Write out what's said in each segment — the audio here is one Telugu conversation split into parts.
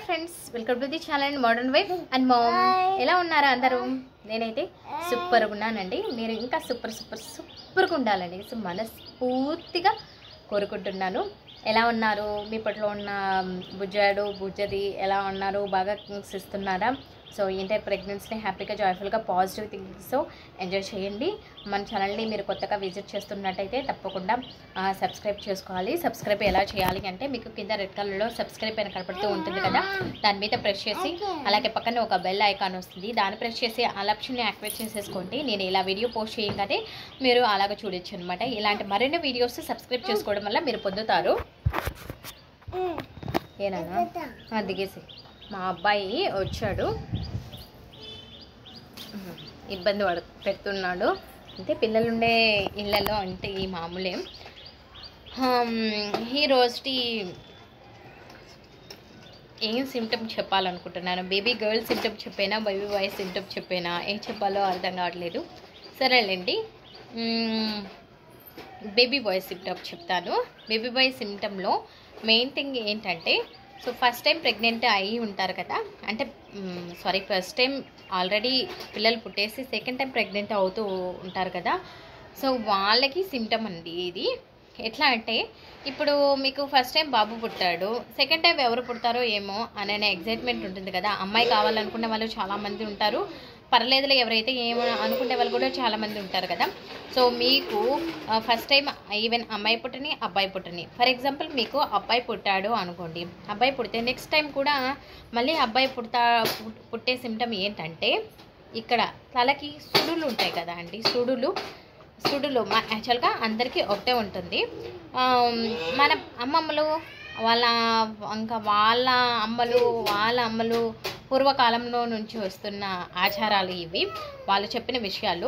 friends welcome to the channel modern wife and mom ఎలా ఉన్నారా అందరూ నేనైతే సూపర్గా ఉన్నానండి మీరు ఇంకా సూపర్ సూపర్ సూపర్గా ఉండాలండి సో మనస్ఫూర్తిగా కోరుకుంటున్నాను ఎలా ఉన్నారు మీ పట్ల ఉన్న బుజ్జాడు బుజ్జది ఎలా ఉన్నారు బాగా కింగ్స్ ఇస్తున్నారా సో ఇంటర్ ప్రెగ్నెన్సీని హ్యాపీగా జాయ్ఫుల్గా పాజిటివ్ థింగ్స్తో ఎంజాయ్ చేయండి మన ఛానల్ని మీరు కొత్తగా విజిట్ చేస్తున్నట్టయితే తప్పకుండా సబ్స్క్రైబ్ చేసుకోవాలి సబ్స్క్రైబ్ ఎలా చేయాలి అంటే మీకు కింద రెడ్ కలర్లో సబ్స్క్రైబ్ అని కనపడుతూ ఉంటుంది కదా దాని మీద ప్రెస్ చేసి అలాగే పక్కన ఒక బెల్ ఐకాన్ వస్తుంది దాన్ని ప్రెస్ చేసి ఆ ఆప్షన్ని యాక్టివేట్ చేసేసుకోండి నేను ఇలా వీడియో పోస్ట్ చేయగానే మీరు అలాగ చూడొచ్చు అనమాట ఇలాంటి మరిన్ని వీడియోస్ సబ్స్క్రైబ్ చేసుకోవడం వల్ల మీరు పొందుతారు ఏనా దిగేసి మా అబ్బాయి వచ్చాడు ఉమ్, ఇబ్బంది పడు పెడుతున్నాడు అంటే పిల్లలు ఉండే ఇళ్ళలో అంటే ఈ మామూలే హమ్, ఈ రోజుటి ఏం సిమ్టమ్ చెప్పాలనుకుంటున్నాను బేబీ గర్ల్ సిమ్టమ్ చెప్పేనా బేబీ బాయ్ సిమ్టమ్ చెప్పేనా ఏం చెప్పాలో అర్థం కావట్లేదు సరేలేండి బేబీ బాయ్ సిమ్టమ్ చెప్తాను బేబీ బాయ్ సిమ్టంలో మెయిన్ థింగ్ ఏంటంటే సో ఫస్ట్ టైం ప్రెగ్నెంట్ అయి ఉంటారు కదా అంటే సారీ ఫస్ట్ టైం ఆల్రెడీ పిల్లలు పుట్టేసి సెకండ్ టైం ప్రెగ్నెంట్ అవుతూ ఉంటారు కదా సో వాళ్ళకి సిమ్టమ్ అండి ఇది ఎట్లా అంటే ఇప్పుడు మీకు ఫస్ట్ టైం బాబు పుట్టాడు సెకండ్ టైం ఎవరు పుడతారో ఏమో అనే ఎగ్జైట్మెంట్ ఉంటుంది కదా అమ్మాయి కావాలనుకునే వాళ్ళు చాలామంది ఉంటారు పర్లేదులే ఎవరైతే ఏమో అనుకునే వాళ్ళు కూడా చాలామంది ఉంటారు కదా సో మీకు ఫస్ట్ టైం ఈవెన్ అమ్మాయి పుట్టని అబ్బాయి పుట్టని ఫర్ ఎగ్జాంపుల్ మీకు అబ్బాయి పుట్టాడు అనుకోండి అబ్బాయి పుడితే నెక్స్ట్ టైం కూడా మళ్ళీ అబ్బాయి పుడతా పుట్- పుట్టే సిమ్టమ్ ఏంటంటే ఇక్కడ తలకి సుడులు ఉంటాయి కదా అండి సుడులు సుడులు మా యాక్చువల్గా అందరికీ ఒకటే ఉంటుంది ఆమ్, మన అమ్మమ్మలు వాళ్ళ ఇంకా వాళ్ళ అమ్మలు వాళ్ళ అమ్మలు పూర్వకాలంలో నుంచి వస్తున్న ఆచారాలు ఇవి వాళ్ళు చెప్పిన విషయాలు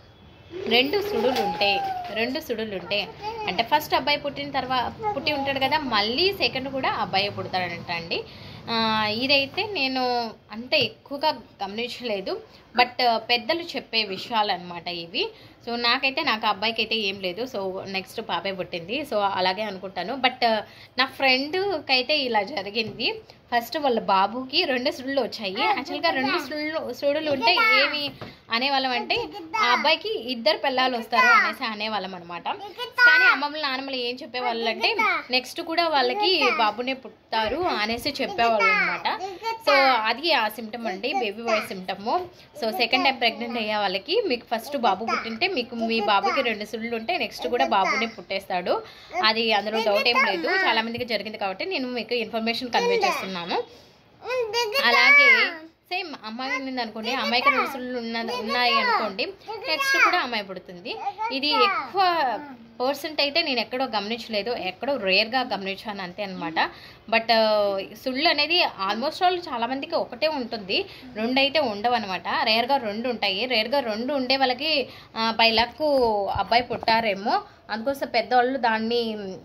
రెండు సుడులు ఉంటే రెండు సుడులు ఉంటే అంటే ఫస్ట్ అబ్బాయి పుట్టిన తర్వాత పుట్టి ఉంటాడు కదా మళ్ళీ సెకండ్ కూడా అబ్బాయి పుడతాడంట అండి ఆ, ఇదైతే నేను అంత ఎక్కువగా గమనించలేదు బట్ పెద్దలు చెప్పే విషయాలు అనమాట ఇవి సో నాకైతే నాకు అబ్బాయికి అయితే ఏం లేదు సో నెక్స్ట్ పాపే పుట్టింది సో అలాగే అనుకుంటాను బట్ నా ఫ్రెండ్కి అయితే ఇలా జరిగింది ఫస్ట్ వాళ్ళ బాబుకి రెండు సుడులు వచ్చాయి యాక్చువల్గా రెండు సుడులు సుడులు ఉంటే ఏమి అనేవాళ్ళం అంటే ఆ అబ్బాయికి ఇద్దరు పిల్లలు వస్తారు అనేసి అనేవాళ్ళం అనమాట కానీ అమ్మమ్మలు నాన్నమ్మలు ఏం చెప్పేవాళ్ళు అంటే నెక్స్ట్ కూడా వాళ్ళకి బాబునే పుట్టారు అనేసి చెప్పేవాళ్ళు అనమాట సో అది ఆ సిమ్టమ్ అండి baby boy symptom so second time pregnant అయ్యే వాళ్ళకి మీకు ఫస్ట్ బాబు పుట్టింటే మీకు మీ బాబుకి రెండు సుళ్ళు ఉంటే నెక్స్ట్ కూడా బాబునే పుట్టేస్తాడు అది అందులో డౌట్ ఏం లేదు చాలా మందికి జరిగింది కాబట్టి నేను మీకు ఇన్ఫర్మేషన్ కన్వే చేస్తున్నాను అలాగే సేమ్ అమ్మాయి ఉంది అనుకోండి అమ్మాయికి రెండు సుళ్ళు ఉన్న ఉన్నాయి అనుకోండి నెక్స్ట్ కూడా అమ్మాయి పుడుతుంది ఇది ఎక్కువ పర్సెంట్ అయితే నేను ఎక్కడో గమనించలేదు ఎక్కడో రేర్గా గమనించాను అంతే అనమాట బట్ సుళ్ళు అనేది ఆల్మోస్ట్ ఆల్ చాలా మందికి ఒకటే ఉంటుంది రెండు అయితే ఉండవు అనమాట రేర్గా రెండు ఉంటాయి రేర్గా రెండు ఉండే వాళ్ళకి బై లక్ అబ్బాయి పుట్టారేమో అందుకోసం పెద్దవాళ్ళు దాన్ని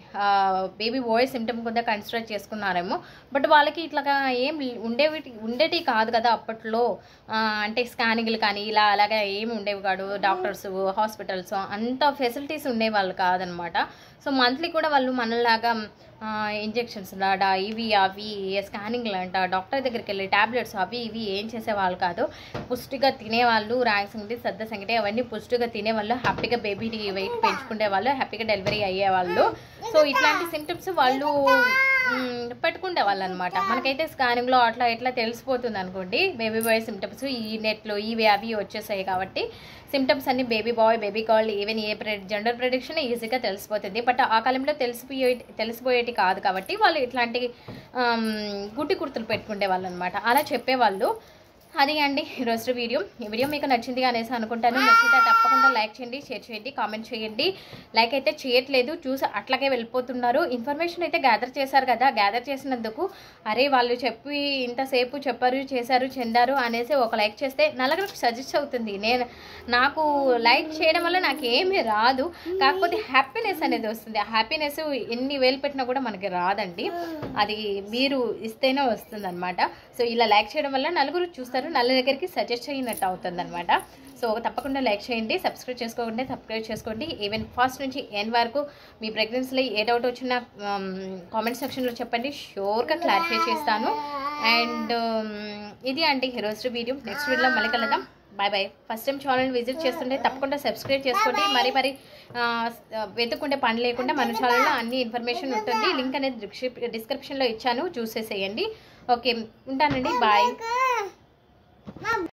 బేబీ బాయ్ సిమ్టమ్ కింద కన్సిడర్ చేసుకున్నారేమో బట్ వాళ్ళకి ఇట్లాగా ఏం ఉండేవి ఉండేటివి కాదు కదా అప్పట్లో ఆ, అంటే స్కానింగ్లు కానీ ఇలా అలాగా ఏమి ఉండేవి కాదు డాక్టర్స్ హాస్పిటల్స్ అంత ఫెసిలిటీస్ ఉండేవాళ్ళు కాదనమాట సో మంత్లీ కూడా వాళ్ళు మనలాగా ఇంజెక్షన్స్ లాట ఇవి అవి స్కానింగ్లు అంట డాక్టర్ దగ్గరికి వెళ్ళి టాబ్లెట్స్ అవి ఇవి ఏం చేసేవాళ్ళు కాదు పుష్టిగా తినేవాళ్ళు రాగి సంగటి సద్ద సంగటి అవన్నీ పుష్టిగా తినేవాళ్ళు హ్యాపీగా బేబీని వెయిట్ పెంచుకునే వాళ్ళు హ్యాపీగా డెలివరీ అయ్యేవాళ్ళు సో ఇట్లాంటి సిమ్టమ్స్ వాళ్ళు మ్, పెట్టుకుంటే వాళ్ళు అనమాట మనకైతే స్కానింగ్లో అట్లా ఎట్లా తెలిసిపోతుంది అనుకోండి బేబీ బాయ్ సిమ్టమ్స్ ఈ నెట్లో ఇవి అవి వచ్చేసాయి కాబట్టి సిమ్టమ్స్ అన్ని baby boy baby call even a gender prediction ఈజీగా తెలిసిపోతుంది బట్ ఆ కాలంలో తెలిసిపోయే తెలిసిపోయేటి కాదు కాబట్టి వాళ్ళు ఇట్లాంటి ఆమ్, గుడ్డి కుర్తులు పెట్టుకునే వాళ్ళు అనమాట అలా చెప్పేవాళ్ళు అది అండి ఈరోజు వీడియో ఈ వీడియో మీకు నచ్చింది అనేసి అనుకుంటాను నచ్చితే తప్పకుండా లైక్ చేయండి షేర్ చేయండి కామెంట్ చేయండి లైక్ అయితే చేయట్లేదు చూసి అట్లాగే వెళ్ళిపోతున్నారు ఇన్ఫర్మేషన్ అయితే గ్యాదర్ చేశారు కదా గ్యాదర్ చేసినందుకు అరే వాళ్ళు చెప్పి ఇంతసేపు చెప్పారు చేశారు చెందారు అనేసి ఒక లైక్ చేస్తే నలుగురికి సజెస్ట్ అవుతుంది నేను నాకు లైక్ చేయడం వల్ల నాకు ఏమీ రాదు కాకపోతే హ్యాపీనెస్ అనేది వస్తుంది ఆ హ్యాపీనెస్ ఎన్ని వేలు పెట్టినా కూడా మనకి రాదండి అది మీరు ఇస్తేనే వస్తుంది అనమాట సో ఇలా లైక్ చేయడం వల్ల నలుగురు చూస్తారు నలుగురు దగ్గరికి సజెస్ట్ అయినట్టు అవుతుంది అనమాట సో తప్పకుండా లైక్ చేయండి సబ్స్క్రైబ్ చేసుకోండి సబ్స్క్రైబ్ చేసుకోండి ఈవెన్ ఫస్ట్ నుంచి ఎండ్ వరకు మీ ప్రెగ్నెన్సీలో ఏ డౌట్ వచ్చినా కామెంట్ సెక్షన్లో చెప్పండి షూర్గా క్లారిఫై చేస్తాను అండ్ ఇది అండి ఈరోజు వీడియో నెక్స్ట్ వీడియోలో మళ్ళీ కలుద్దాం bye bye first time channel visit చేస్తుంటే తప్పకుండా సబ్స్క్రైబ్ చేసుకోండి మరి మరి ఆ, వెతుక్కుంటే పని లేకుండా మన ఛానల్లో అన్ని ఇన్ఫర్మేషన్ ఉంటుంది లింక్ అనేది డిస్క్రిప్ డిస్క్రిప్షన్లో ఇచ్చాను చూసేసేయండి ఓకే ఉంటానండి బాయ్